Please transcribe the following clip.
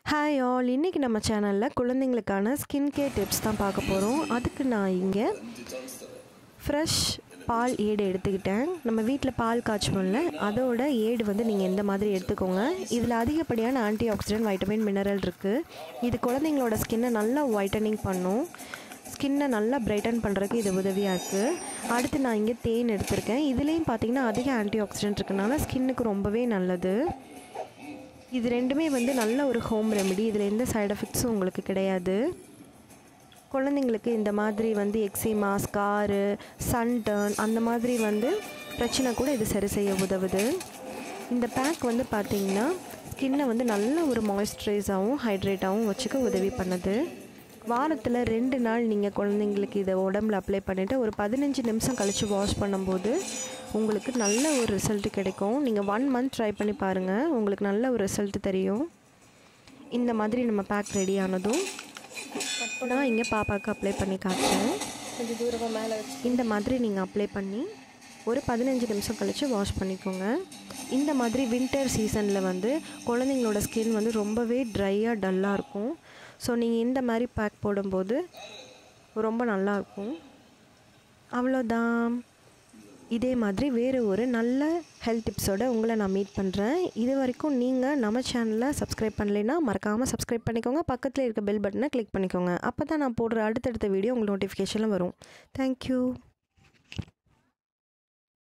hi all இன்றைக்கி நம்ம சேனலில் குழந்தைங்களுக்கான ஸ்கின் கேர் டிப்ஸ் தான் பார்க்க போகிறோம் அதுக்கு நான் இங்கே ஃப்ரெஷ் பால் ஏடு எடுத்துக்கிட்டேன் நம்ம வீட்டில் பால் காய்ச்சுவோம்ல அதோட ஏடு வந்து நீங்கள் எந்த மாதிரி எடுத்துக்கோங்க இதில் அதிகப்படியான ஆன்டி ஆக்சிடென்ட் வைட்டமின் மினரல் இருக்குது இது குழந்தைங்களோட ஸ்கின்னை நல்லா ஒயிட்டனிங் பண்ணும் ஸ்கின்னை நல்லா பிரைட்டன் பண்ணுறதுக்கு இது உதவியாக இருக்குது அடுத்து நான் இங்கே தேன் எடுத்திருக்கேன் இதுலேயும் பார்த்தீங்கன்னா அதிக ஆன்டி ஆக்சிடென்ட் இருக்கனால ஸ்கின்னுக்கு ரொம்பவே நல்லது இது ரெண்டுமே வந்து நல்ல ஒரு ஹோம் ரெமெடி இதில் எந்த சைடு எஃபெக்ட்ஸும் உங்களுக்கு கிடையாது குழந்தைங்களுக்கு இந்த மாதிரி வந்து எக்ஸிமா ஸ்காரு சன் டர்ன் அந்த மாதிரி வந்து பிரச்சனை கூட இது சரி செய்ய உதவுது இந்த பேக் வந்து பார்த்திங்கன்னா ஸ்கின்னை வந்து நல்ல ஒரு மாய்ஸ்சரைஸாகவும் ஹைட்ரேட்டாகவும் வச்சுக்க உதவி பண்ணுது வாரத்தில் ரெண்டு நாள் நீங்கள் குழந்தைங்களுக்கு இதை உடம்புல அப்ளை பண்ணிவிட்டு ஒரு பதினஞ்சு நிமிஷம் கழித்து வாஷ் பண்ணும்போது உங்களுக்கு நல்ல ஒரு ரிசல்ட் கிடைக்கும் நீங்கள் ஒன் மந்த் ட்ரை பண்ணி பாருங்கள் உங்களுக்கு நல்ல ஒரு ரிசல்ட் தெரியும் இந்த மாதிரி நம்ம பேக் ரெடி ஆனதும் நான் இங்கே பாப்பாவுக்கு அப்ளை பண்ணி காட்டுறேன் கொஞ்சம் தூரமாக மேலே வச்சு இந்த மாதிரி நீங்கள் அப்ளை பண்ணி ஒரு பதினஞ்சு நிமிஷம் கழித்து வாஷ் பண்ணிக்கோங்க இந்த மாதிரி வின்டர் சீசனில் வந்து குழந்தைங்களோட ஸ்கின் வந்து ரொம்பவே ட்ரையாக டல்லாக இருக்கும் ஸோ நீங்கள் இந்த மாதிரி பேக் போடும்போது ரொம்ப நல்லாயிருக்கும் அவ்வளோதான் இதே மாதிரி வேறு ஒரு நல்ல ஹெல்த் டிப்ஸோட உங்களை நான் மீட் பண்ணுறேன் இது வரைக்கும் நீங்கள் நம்ம சேனலை சப்ஸ்கிரைப் பண்ணலைன்னா மறக்காமல் சப்ஸ்கிரைப் பண்ணிக்கோங்க பக்கத்தில் இருக்க பெல் பட்டனை கிளிக் பண்ணிக்கோங்க அப்போ தான் நான் போடுற அடுத்தடுத்த வீடியோ உங்களுக்கு நோட்டிஃபிகேஷனில் வரும் தேங்க்யூ